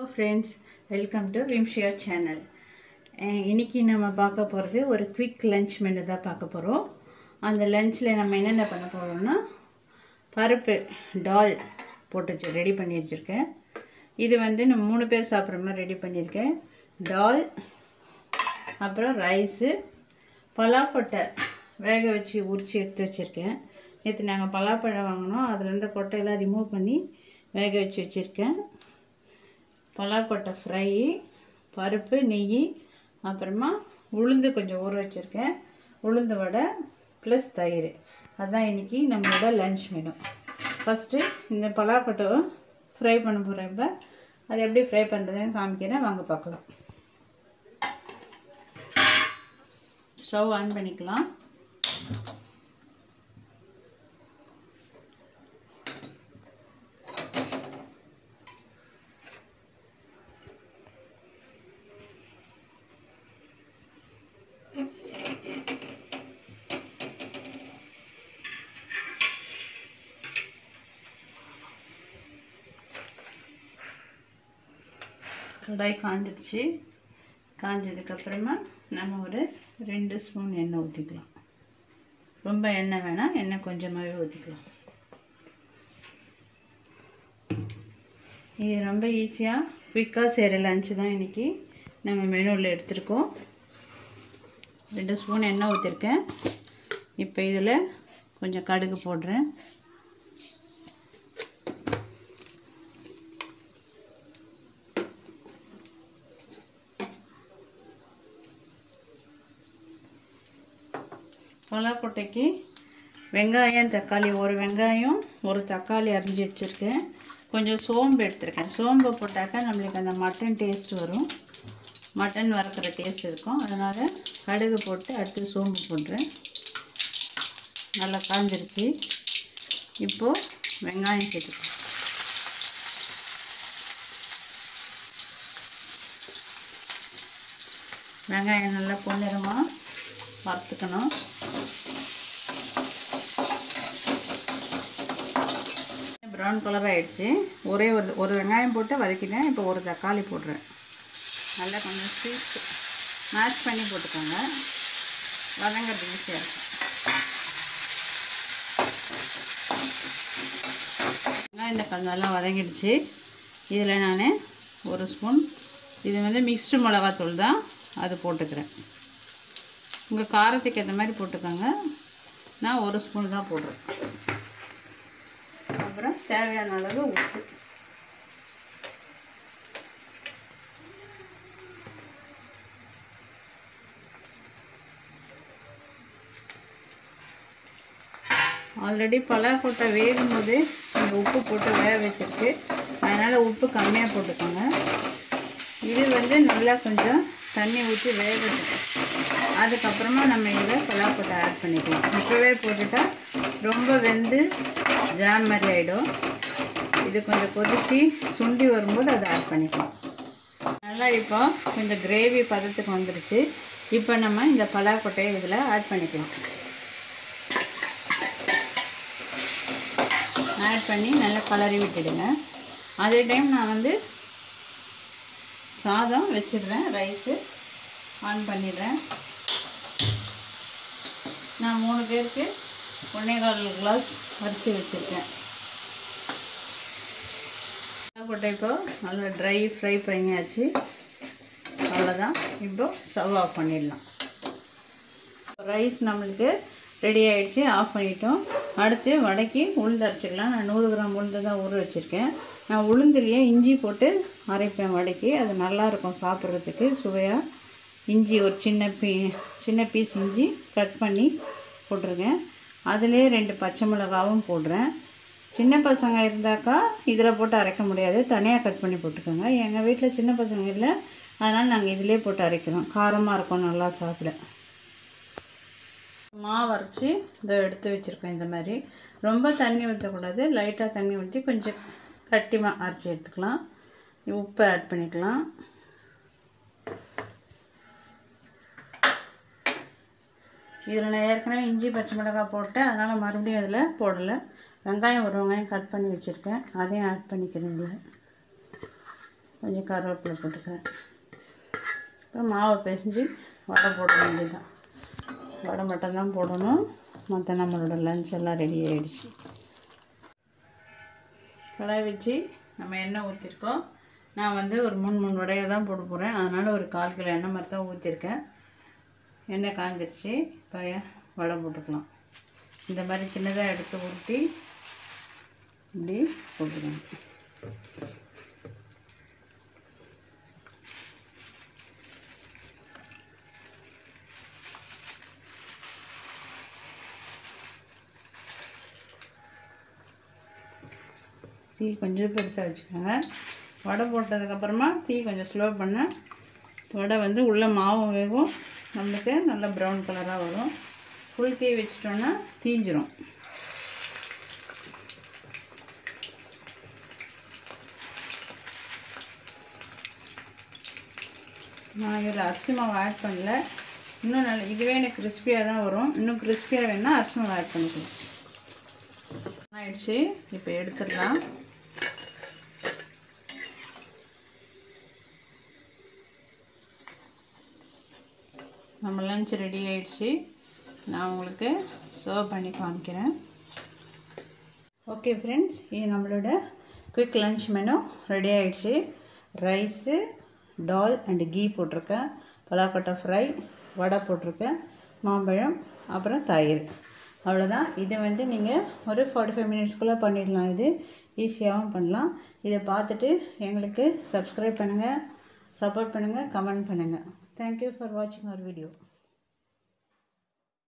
friends welcome to விம்ஷியா channel இன்னைக்கு நம்ம பார்க்க போகிறது ஒரு குவிக் லஞ்ச் மெனு தான் பார்க்க போகிறோம் அந்த லஞ்சில் நம்ம என்னென்ன பண்ண போகிறோம்னா பருப்பு டால் போட்டு வச்சு ரெடி பண்ணி வச்சுருக்கேன் இது வந்து நம்ம மூணு பேர் சாப்பிட்ற மாதிரி ரெடி பண்ணியிருக்கேன் டால் அப்புறம் ரைஸு பலாக்கொட்டை வேக வச்சு உரித்து எடுத்து வச்சுருக்கேன் நேற்று நாங்கள் பலாப்பழம் வாங்கினோம் அதில் இருந்த கொட்டையெல்லாம் ரிமூவ் பண்ணி வேக வச்சு வச்சுருக்கேன் பலாக்கொட்டை ஃப்ரை பருப்பு நெய் அப்புறமா உளுந்து கொஞ்சம் ஊற வச்சுருக்கேன் உளுந்து வடை ப்ளஸ் தயிர் அதுதான் இன்றைக்கி நம்மளோட லஞ்ச் மெனு ஃபஸ்ட்டு இந்த பலாக்கொட்டை ஃப்ரை பண்ண போகிறேன் இப்போ அது எப்படி ஃப்ரை பண்ணுறதுன்னு காமிக்கிறேன் வாங்க பார்க்கலாம் ஸ்டவ் ஆன் பண்ணிக்கலாம் கடாய் காஞ்சிடுச்சு காஞ்சதுக்கப்புறமா நம்ம ஒரு ரெண்டு ஸ்பூன் எண்ணெய் ஊற்றிக்கலாம் ரொம்ப எண்ணெய் வேணாம் எண்ணெய் கொஞ்சமாகவே ஊற்றிக்கலாம் இது ரொம்ப ஈஸியாக குயிக்காக செய்கிற லஞ்சு தான் இன்றைக்கி நம்ம மெனுவில் எடுத்திருக்கோம் ரெண்டு ஸ்பூன் எண்ணெய் ஊற்றிருக்கேன் இப்போ இதில் கொஞ்சம் கடுகு போடுறேன் கொலாக்கொட்டைக்கு வெங்காயம் தக்காளி ஒரு வெங்காயம் ஒரு தக்காளி அரிஞ்சு வச்சுருக்கேன் கொஞ்சம் சோம்பு எடுத்திருக்கேன் சோம்பு போட்டாக்கா நம்மளுக்கு அந்த மட்டன் டேஸ்ட் வரும் மட்டன் வறுக்கிற டேஸ்ட் இருக்கும் அதனால் கடுகு போட்டு அடுத்து சோம்பு போடுறேன் நல்லா காஞ்சிருச்சு இப்போது வெங்காயம் சேர்த்துக்கலாம் வெங்காயம் நல்லா பொன்னிறமாக வறுத்துக்கணும் ப்ரௌன் கலர் ஆகிடுச்சு ஒரே ஒரு ஒரு வெங்காயம் போட்டு வதக்கிட்டேன் இப்போ ஒரு தக்காளி போடுறேன் நல்லா கொஞ்சம் ஸ்வீட் மேஷ் பண்ணி போட்டுக்கோங்க வதங்கிறது ஈஸியாக இருக்கும் வெங்காயம் தக்காளி நல்லா வதங்கிடுச்சு இதில் நான் ஒரு ஸ்பூன் இது வந்து மிக்ஸ்டு மிளகாத்தூள் தான் அது போட்டுக்கிறேன் உங்கள் காரத்துக்கு ஏற்ற மாதிரி போட்டுக்கோங்க நான் ஒரு ஸ்பூன் தான் போடுறேன் அப்புறம் தேவையான அளவு உப்பு ஆல்ரெடி பலாக்கொட்டை வேகும் போது இந்த உப்பு போட்டு வேக வச்சுருக்கு அதனால் உப்பு கம்மியாக போட்டுக்கோங்க இது வந்து நல்லா கொஞ்சம் தண்ணி ஊற்றி வேகட்டும் அதுக்கப்புறமா நம்ம இதில் பலாக்கொட்டை ஆட் பண்ணிக்கலாம் இப்போவே போட்டுட்டா ரொம்ப வெந்து ஜாம் மாதிரி ஆகிடும் இது கொஞ்சம் கொதித்து சுண்டி வரும்போது அதை ஆட் பண்ணிக்கலாம் நல்லா இப்போ கொஞ்சம் கிரேவி பதத்துக்கு வந்துருச்சு இப்போ நம்ம இந்த பலாக்கொட்டையை இதில் ஆட் பண்ணிக்கலாம் ஆட் பண்ணி நல்லா கலரி விட்டுடுங்க அதே டைம் நான் வந்து சாதம் வச்சிடுறேன் ரைஸு ஆன் பண்ணிடுறேன் நான் மூணு பேருக்கு ஒன்றே கால் கிளாஸ் அரிசி வச்சுருக்கேன் கொட்டை இப்போ நல்லா ட்ரை ஃப்ரை பண்ணியாச்சு அவ்வளோதான் இப்போ ஸ்டவ் ஆஃப் பண்ணிடலாம் ரைஸ் நம்மளுக்கு ரெடி ஆகிடுச்சு ஆஃப் பண்ணிட்டோம் அடுத்து வடைக்கு உளுந்து அரைச்சிக்கலாம் நான் நூறு கிராம் உளுந்து தான் ஊற வச்சுருக்கேன் நான் உளுந்துலேயே இஞ்சி போட்டு அரைப்பேன் வடைக்கு அது நல்லாயிருக்கும் சாப்பிட்றதுக்கு சுவையாக இஞ்சி ஒரு சின்ன பீ சின்ன பீஸ் இஞ்சி கட் பண்ணி போட்டிருக்கேன் அதிலே ரெண்டு பச்சை மிளகாவும் போடுறேன் சின்ன பசங்க இருந்தாக்கா இதில் போட்டு அரைக்க முடியாது தனியாக கட் பண்ணி போட்டுக்கோங்க எங்கள் வீட்டில் சின்ன பசங்க இல்லை அதனால் நாங்கள் இதிலே போட்டு அரைக்கிறோம் காரமாக இருக்கும் நல்லா சாப்பிட மாவு அரைச்சி இதை எடுத்து வச்சுருக்கேன் இந்த மாதிரி ரொம்ப தண்ணி ஊற்றக்கூடாது லைட்டாக தண்ணி ஊற்றி கொஞ்சம் கட்டிமாக அரைச்சி எடுத்துக்கலாம் உப்பு ஆட் பண்ணிக்கலாம் இதில் நான் ஏற்கனவே இஞ்சி பச்சை மிளகாய் போட்டேன் அதனால் மறுபடியும் அதில் போடலை வெங்காயம் ஒரு வெங்காயம் கட் பண்ணி வச்சுருக்கேன் அதையும் ஆட் பண்ணிக்கிறேன் இதில் கொஞ்சம் கருவேப்பிலை போட்டுக்கிறேன் அப்புறம் மாவை பிசைஞ்சு வடை போட வேண்டியதுதான் வடை மட்டும்தான் போடணும் மற்ற நம்மளோட லஞ்ச் எல்லாம் ரெடி ஆகிடுச்சு கடாய் வச்சு நம்ம எண்ணெய் ஊற்றிருக்கோம் நான் வந்து ஒரு மூணு மூணு வடையை தான் போட போகிறேன் அதனால் ஒரு கால் கிலோ எண்ணெய் மாதிரி தான் ஊற்றிருக்கேன் எண்ணெய் காஞ்சிருச்சு இப்போ வடை போட்டுக்கலாம் இந்த மாதிரி சின்னதாக எடுத்து உருட்டி இப்படி போட்டுக்கணும் தீ கொஞ்சம் பெருசாக வச்சுக்கோங்க வடை போட்டதுக்கப்புறமா தீ கொஞ்சம் ஸ்லோ பண்ண வடை வந்து உள்ளே மாவும் வேகும் நம்மளுக்கு நல்ல ப்ரௌன் கலராக வரும் ஃபுல் தீ வச்சிட்டோன்னா தீஞ்சிரும் நான் இதில் அரிசி மாவு ஆட் பண்ணல இன்னும் நல்ல இதுவே எனக்கு கிறிஸ்பியாக தான் வரும் இன்னும் கிறிஸ்பியாக வேணால் அரிசி மாவு ஆட் பண்ணிக்கலாம் ஆயிடுச்சு இப்போ எடுத்துடலாம் நம்ம லஞ்ச் ரெடி ஆயிடுச்சு நான் உங்களுக்கு சர்வ் பண்ணி காமிக்கிறேன் ஓகே ஃப்ரெண்ட்ஸ் இது நம்மளோட குவிக் லஞ்ச் மெனு ரெடி ஆயிடுச்சு ரைஸு டால் அண்டு கீ போட்டிருக்கேன் பலாக்கொட்டை ஃப்ரை வடை போட்டிருக்கேன் மாம்பழம் அப்புறம் தயிர் அவ்வளோதான் இதை வந்து நீங்கள் ஒரு ஃபார்ட்டி ஃபைவ் மினிட்ஸ்க்குள்ளே பண்ணிடலாம் இது ஈஸியாகவும் பண்ணலாம் இதை பார்த்துட்டு எங்களுக்கு சப்ஸ்கிரைப் பண்ணுங்கள் சப்போர்ட் பண்ணுங்கள் கமெண்ட் பண்ணுங்கள் தேங்க்யூ ஃபார் வாட்சிங் அவர் வீடியோ